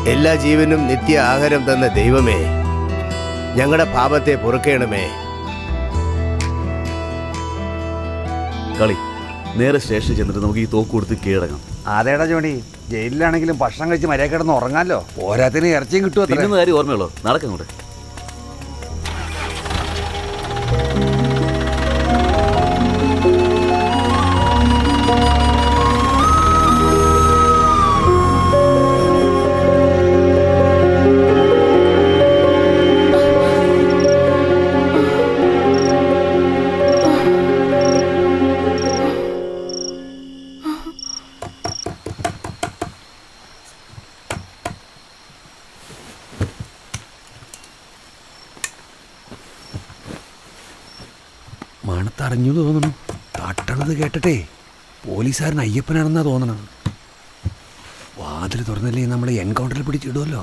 എല്ലാ ജീവനും നിത്യ ആഹാരം തന്ന ദൈവമേ ഞങ്ങളുടെ പാപത്തെ പൊറുക്കണമേ കളി നേരെ സ്റ്റേഷനിൽ ചെന്നിട്ട് നമുക്ക് ഈ തോക്ക് കൊടുത്ത് കീഴടങ്ങാം അതേടാ ജോണി ജയിലിലാണെങ്കിലും ഭക്ഷണം കഴിച്ച് മര്യാദ കിടന്ന് ഉറങ്ങാലോ പോരാത്തിന് ഇറച്ചിയും കിട്ടുമോ അത്രേ. തിന്നുന്ന കാര്യം ഓർമ്മയുള്ളൂ നടക്കങ്ങോട്ട് മണത്തറിഞ്ഞു തോന്നണു തട്ടണത് കേട്ടിട്ടേ പോലീസുകാരൻ അയ്യപ്പനാണെന്നാ തോന്നണത് വാതിൽ തുറന്നില്ലേ നമ്മളെ എൻകൗണ്ടറിൽ പിടിച്ചിടുമല്ലോ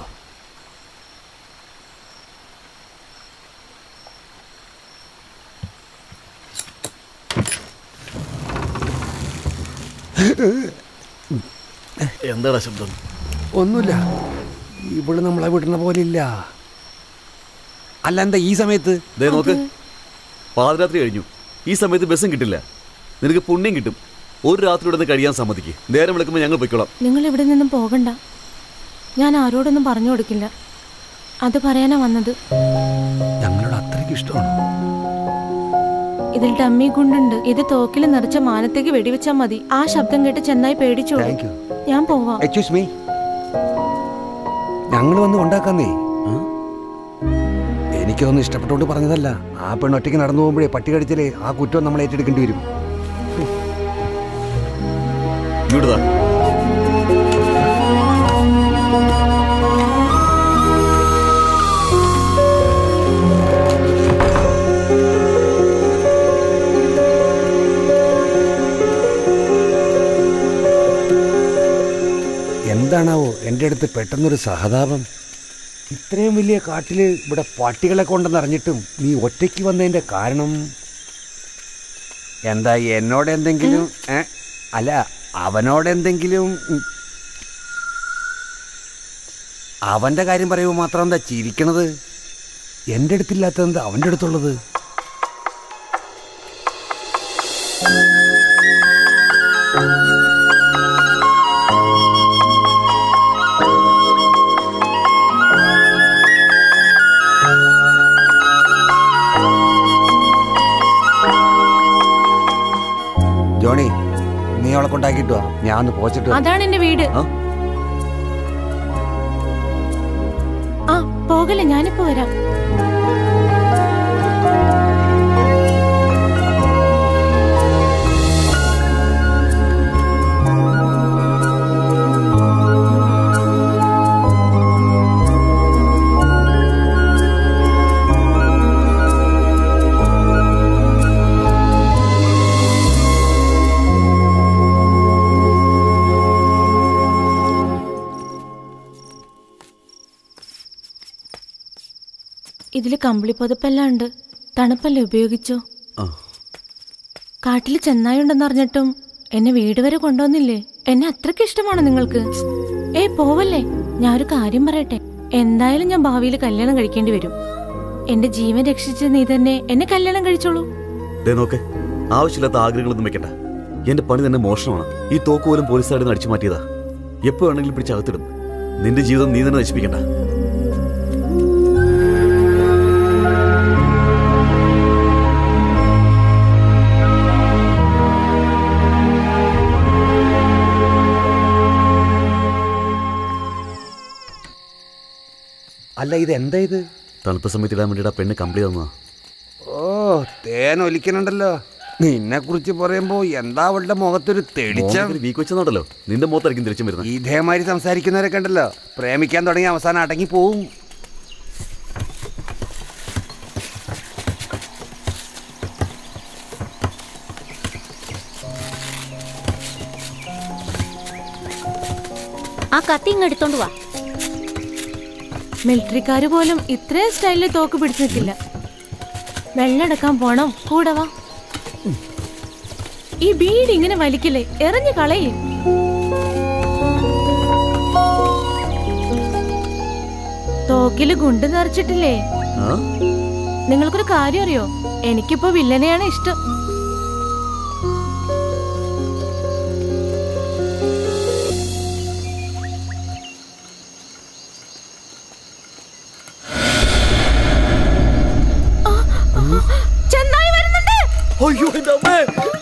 എന്താടാ ശബ്ദം ഒന്നുമില്ല ഇവിടെ നമ്മളെ വിടുന്ന പോലെ ഇല്ല അല്ല എന്താ ഈ സമയത്ത് ദേ നോക്ക് പാതിരാത്രി കഴിഞ്ഞു ഈ സമയത്ത് ബസ്സും കിട്ടില്ല നിനക്ക് പുണ്യം കിട്ടും ഒരു രാത്രി ഇവിടെ നിന്ന് കഴിയാൻ സമ്മതിക്ക് നേരം വിളിക്കുമ്പോൾ ഞങ്ങൾ പൊയ്ക്കോളാം നിങ്ങൾ ഇവിടെ നിന്നും പോകണ്ട ഞാൻ ആരോടൊന്നും പറഞ്ഞു കൊടുക്കില്ല അത് പറയാനാ വന്നത് ഞങ്ങളോട് അത്രയ്ക്ക് ഇഷ്ടമാണ് ഇതിൽ ഡമ്മി ഗുണ്ടുണ്ട് ഇത് തോക്കിൽ നിറച്ച മാനത്തേക്ക് വെടിവെച്ചാ മതി ആ ശബ്ദം കേട്ട് ചെന്നായി പേടിച്ചോളൂ താങ്ക് യു ഞാൻ പോവാം എക്സ്ക്യൂസ് മീ ഞങ്ങൾ വന്ന് കൊണ്ടാക്കാന്നേ എനിക്കൊന്നും ഇഷ്ടപ്പെട്ടോണ്ട് പറഞ്ഞതല്ല ആ പെണ്ണ് ഒറ്റയ്ക്ക് നടന്നു പോകുമ്പോഴേ പട്ടി കടിച്ചാലേ ആ കുറ്റം നമ്മൾ ഏറ്റെടുക്കേണ്ടി വരും ഇങ്ങോട്ട് താ എന്താണാവോ എൻ്റെ അടുത്ത് പെട്ടെന്നൊരു സഹതാപം ഇത്രയും വലിയ കാട്ടില് ഇവിടെ പട്ടികളെ കൊണ്ടെന്നറിഞ്ഞിട്ടും നീ ഒറ്റയ്ക്ക് വന്നതിൻ്റെ കാരണം എന്താ എന്നോട് എന്തെങ്കിലും ഏ? അല്ല അവനോട് എന്തെങ്കിലും ഉം. അവന്റെ കാര്യം പറയുമ്പോൾ മാത്രം എന്താ ചിരിക്കണത് എൻ്റെ അടുത്തില്ലാത്തത് എന്താ അവൻ്റെ അടുത്തുള്ളത് ജോണി നീ അവളെ കൊണ്ടാക്കിട്ടോ ഞാൻ ഒന്ന് പോച്ചിട്ട് വരാം. അതാണ് എന്റെ വീട് ആ? ആ പോകല്ലേ ഞാനിപ്പോ വരാം ഇതില് കമ്പിളി പുതപ്പെല്ലാം ഉണ്ട് തണുപ്പല്ലേ ഉപയോഗിച്ചോ ആ കാട്ടിൽ ചെന്നായി ഉണ്ടെന്നറിഞ്ഞിട്ടും എന്നെ വീട് വരെ കൊണ്ടുവന്നില്ലേ എന്നെ അത്രയ്ക്ക് ഇഷ്ടമാണ് നിങ്ങൾക്ക് ഏയ് പോവല്ലേ ഞാൻ ഒരു കാര്യം പറയട്ടെ എന്തായാലും ഞാൻ ഭാവിയിൽ കല്യാണം കഴിക്കേണ്ടി വരും എന്റെ ജീവൻ രക്ഷിച്ച നീ തന്നെ എന്നെ കല്യാണം കഴിച്ചോളൂ ദേ നോക്ക് ആവശ്യമില്ലാത്ത ആഗ്രഹങ്ങളൊന്നും വെക്കണ്ട എന്റെ പണി തന്നെ മോഷണമാണ് ഈ തോക്ക് പോലും പോലീസുകാരുടെ നിന്ന് അടിച്ചു മാറ്റിയതാ എപ്പോ വേണമെങ്കിലും പിടിച്ച് അകത്തിടും നിന്റെ ജീവിതം നീ തന്നെ നശിപ്പിക്കണ്ട അല്ല ഇത് എന്താ ഇത് തണുത്ത സമയത്ത് ഇടാൻ വേണ്ടിയിട്ട് ആ പെണ്ണ് കമ്പിളി തന്നതാ ഓ തേൻ ഒലിക്കണുണ്ടല്ലോ നിന്നെ കുറിച്ച് പറയുമ്പോ എന്താ അവളുടെ മുഖത്തൊരു തെളിച്ചം വീക്ക് വെച്ചെന്നുണ്ടല്ലോ നിന്റെ മുഖത്തായിരിക്കും തിരിച്ചും വരുന്നത് ഇതേമാതിരി സംസാരിക്കുന്നവരൊക്കെ ഉണ്ടല്ലോ പ്രേമിക്കാൻ തുടങ്ങി അവസാനം അടങ്ങി പോവും ആ കത്തി ഇങ്ങ് എടുത്തോണ്ട് വാ മിലിറ്ററിക്കാര് പോലും ഇത്രയും സ്റ്റൈലിൽ തോക്ക് പിടിച്ചു നിൽക്കില്ല വെള്ളെടുക്കാൻ പോണം കൂടെ വാ ഈ ബീഡ് ഇങ്ങനെ വലിക്കില്ലേ എറിഞ്ഞു കളയേ തോക്കില് ഗുണ്ട് നിറച്ചിട്ടില്ലേ ആ നിങ്ങൾക്കൊരു കാര്യം അറിയോ എനിക്കിപ്പോ വില്ലനെയാണ് ഇഷ്ടം ആ, ആ, ചെന്നായി വരുന്നുണ്ട് അയ്യോ എന്റെ അമ്മേ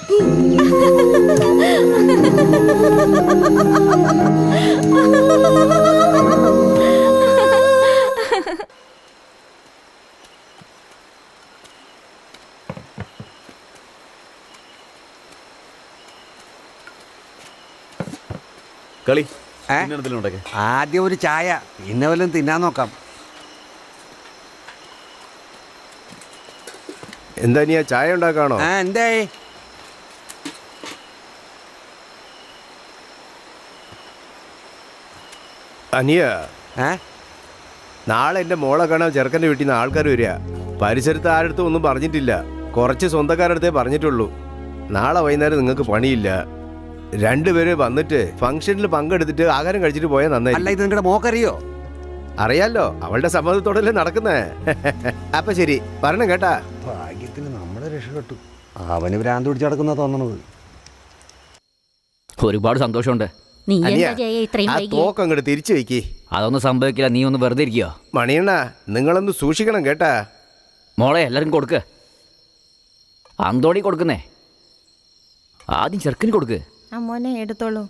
കളി ഏ? പിന്നെ എന്തെങ്കിലും ഉണ്ടാക്കേ ആദ്യം ഒരു ചായ പിന്നെ വല്ലതും തിന്നാൻ നോക്കാം എന്താ നീ ആ ചായ ഉണ്ടാക്കാണോ ആ എന്തേ അനിയ ഏ നാളെ എന്റെ മോളെ കാണാൻ ചെറുക്കന്റെ വീട്ടിൽ നിന്ന് ആൾക്കാർ വരിക പരിസരത്ത് ആരടുത്തും ഒന്നും പറഞ്ഞിട്ടില്ല കുറച്ച് സ്വന്തക്കാരടുത്തേ പറഞ്ഞിട്ടുള്ളൂ നാളെ വൈകുന്നേരം നിങ്ങൾക്ക് പണിയില്ല രണ്ടുപേര് വന്നിട്ട് ഫംഗ്ഷനിൽ പങ്കെടുത്തിട്ട് ആഹാരം കഴിച്ചിട്ട് പോയാൽ നന്നായി അല്ല ഇത് നിങ്ങളുടെ മോക്കറിയോ അറിയാലോ അവളുടെ സമ്മതത്തോടല്ലേ നടക്കുന്നേ അപ്പൊ ശരി പറഞ്ഞു കേട്ടാ ഭാഗ്യത്തിന് നമ്മളെ രക്ഷപ്പെട്ടു അവന് ഭ്രാന്ത് പിടിച്ച് നടക്കുന്ന തോന്നണത് ഒരുപാട് സന്തോഷമുണ്ട് നീ അനിയ, എന്താ ചെയ്യാ ഇത്രയും ആ വൈകി തോക്ക് അങ്ങോട്ട് തിരിച്ചു വെക്കി അതൊന്നും സംഭവിക്കില്ല നീ ഒന്ന് വെറുതെ ഇരിക്കോ മണിയണ്ണ നിങ്ങളൊന്ന് സൂക്ഷിക്കണം കേട്ടാ മോളെ എല്ലാവർക്കും കൊടുക്ക് അന്തോണി കൊടുക്കുന്നേ ആദ്യം ചെറുക്കിന് കൊടുക്ക് ആ മോനെ എടുത്തോളൂ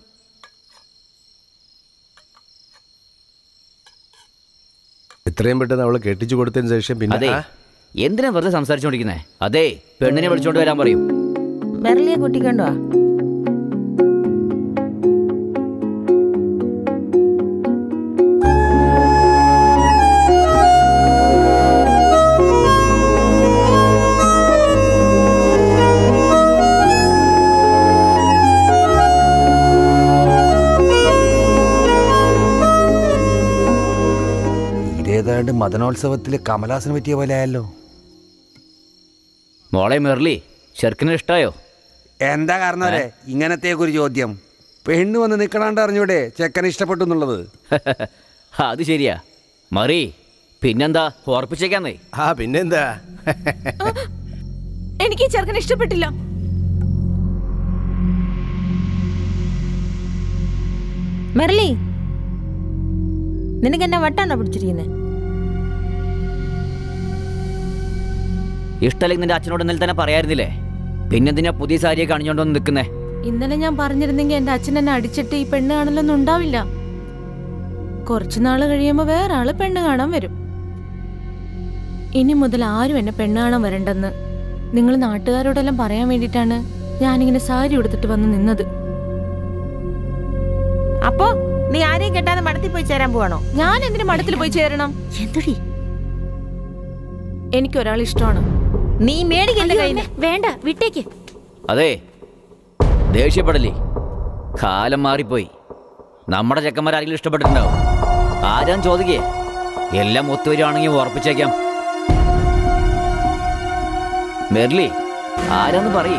എത്രയും പെട്ടെന്ന് അവളെ കെട്ടിച്ചു കൊടുത്തതിന് ശേഷം പിന്നെ അതെ ആ, എന്തിനാ വെറുതെ സംസാരിച്ചോണ്ടിരിക്കുന്നേ അതെ പെണ്ണിനെ വിളിച്ചോണ്ട് വരാൻ പറയും മെറലിയെ കൂട്ടിക്കൊണ്ടോ ഇതേതാണ്ട് മദനോത്സവത്തില് കമലാസന് പറ്റിയ പോലെ ആയല്ലോ മോളെ മെർലി ചെറുക്കിന് ഇഷ്ടായോ എന്താ കാരണം അല്ലേ ഇങ്ങനത്തേക്ക് ഒരു ചോദ്യം പെണ്ണ് വന്ന് നിൽക്കണാണ്ട് അറിഞ്ഞൂടെ ചെക്കനെ ഇഷ്ടപ്പെട്ടു എന്നുള്ളത് അത് ശരിയാ മറി പിന്നെന്താ ഓർപ്പിച്ചേക്കാന്നേ ആ പിന്നെന്താ എനിക്ക് ഈ ചെറുക്കനെ ഇഷ്ടപ്പെട്ടില്ല മെറലി നിനക്ക് എന്നെ വട്ടാണോ പിടിച്ചിരിക്കുന്നത് ഇഷ്ടല്ലെങ്കിൽ നിന്റെ അച്ഛനോട് ഇന്നലെ തന്നെ പറയായിരുന്നില്ലേ പിന്നെന്തിനാ പുതിയ സാരിയൊക്കെ അണിഞ്ഞോണ്ടൊന്ന് നിൽക്കുന്നേ ഇന്നലെ ഞാൻ പറഞ്ഞിരുന്നെങ്കിൽ എന്റെ അച്ഛൻ എന്നെ അടിച്ചിട്ട് ഈ പെണ്ണ് കാണലൊന്നും ഉണ്ടാവില്ല കുറച്ചു നാള് കഴിയുമ്പോ വേറെ ആള് പെണ്ണ് കാണാൻ വരും ഇനി മുതൽ ആരും എന്നെ പെണ്ണ് കാണാൻ വരണ്ടെന്ന് നിങ്ങൾ നാട്ടുകാരോടെല്ലാം പറയാൻ വേണ്ടിയിട്ടാണ് ഞാനിങ്ങനെ സാരി ഉടുത്തിട്ട് വന്ന് നിന്നത് അപ്പോ നീ ആരെയും കെട്ടാതെ മടത്തി പോയി ചേരാൻ പോവാണോ ഞാൻ എന്തിനു മഠത്തിൽ പോയി ചേരണം എന്തൊടി എനിക്കൊരാൾ ഇഷ്ടമാണ് നീ മേടിക്കണ്ട കയ്യിൽ വേണ്ട വിട്ടേക്ക് അതെ ദേഷ്യപ്പെടല്ലേ കാലം മാറിപ്പോയി നമ്മുടെ ചെക്കന്മാരാരെങ്കിലും ഇഷ്ടപ്പെട്ടിട്ടുണ്ടാവും ആരാൻ ചോദിക്കേ എല്ലാം ഒത്തുവരുവാണെങ്കിൽ ഉറപ്പിച്ചേക്കാം മെർലി ആരാന്ന് പറയേ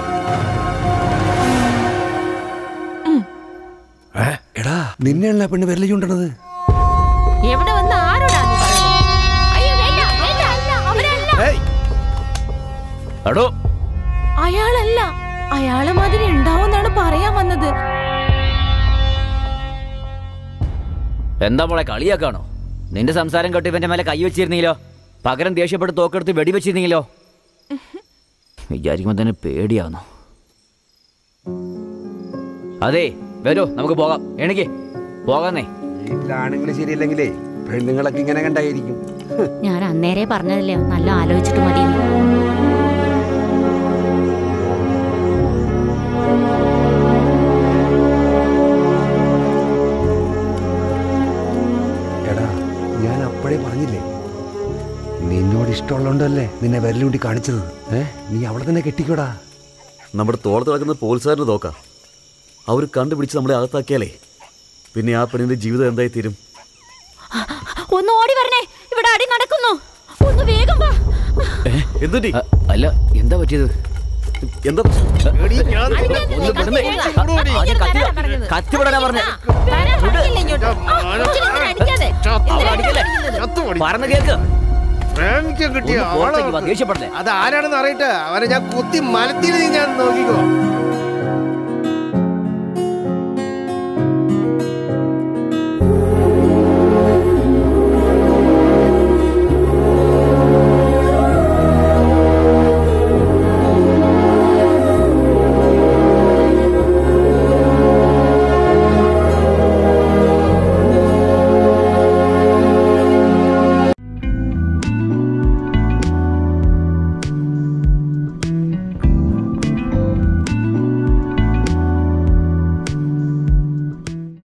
എടാ നിന്നെയുള്ള പെണ്ണ് വിരലി ചൂണ്ടണത് എവിടെ വന്ന് ആരോടാ നീ പറയുന്നത് അയ്യോ വേണ്ട വേണ്ട അവരല്ല ഏയ്, എടോ അയാളല്ല അയാളെ മാതിരി ഉണ്ടാവുന്നാണ് പറയാൻ വന്നത് എന്താ മോളെ കളിയാക്കാണോ നിന്റെ സംസാരം കേട്ട് ഇവന്റെ മേലെ കൈ വെച്ചിരുന്നെങ്കിലോ പകരം ദേഷ്യപ്പെട്ട് തോക്കെടുത്ത് വെടിവെച്ചിരുന്നെങ്കിലോ വിചാരിക്കുമ്പോ തന്നെ പേടിയാവുന്നു അതെ വരൂ നമുക്ക് പോകാം എനിക്ക് പോകാന്നേ വീട്ടിലാണുങ്ങൾ ശരിയല്ലെങ്കിലേ പെണ്ണുങ്ങളൊക്കെ ഇങ്ങനെ കണ്ടായിരിക്കും ഞാൻ അന്നേരെ പറഞ്ഞതല്ലേ നല്ല ആലോചിച്ചിട്ട് മതി എടാ ഞാൻ അപ്പോഴേ പറഞ്ഞില്ലേ നിന്നോട് ഇഷ്ടമുള്ളതുകൊണ്ടല്ലേ നിന്നെ വിരലൂട്ടി കാണിച്ചത് ഏ നീ അവളെ തന്നെ കെട്ടിക്കോടാ നമ്മുടെ തോളത്ത് കിടക്കുന്ന പോലീസുകാരുടെ തോക്ക അവർ കണ്ടുപിടിച്ച് നമ്മളെ അകത്താക്കിയാലേ പിന്നെ ആ പെണ്ണിന്റെ ജീവിതം എന്തായി തീരും ഒന്ന് ഓടി വരണേ ഇവിടെ അടി നടക്കുന്നു ഒന്ന് വേഗം വാ എന്തുണ്ടി അ- അല്ല എന്താ പറ്റിയത് എന്താ പ്രശ്നം? എടീ, ഞാൻ നിന്നെ ഒന്ന് വിടുന്നേ. ആദ്യം കത്തി കത്തി വിടാനാ പറഞ്ഞേ തരാൻ പറ്റില്ല ഇങ്ങോട്ട്. ആ, ഇച്ചിരി കൂടെ അടിക്കാതെ. അവളെ അടിക്കല്ലേ ചത്തു മടി. പറഞ്ഞ കേക്ക് പ്രേമിക്കാൻ കിട്ടിയ ഒന്ന് ആളെ പുറത്തേക്ക് വാ, ദേഷ്യപ്പെടല്ലേ അത് ആരാണെന്ന് അറിയട്ടെ അവനെ ഞാൻ കുത്തി മലത്തിൽ ഞാൻ നോക്കിക്കോ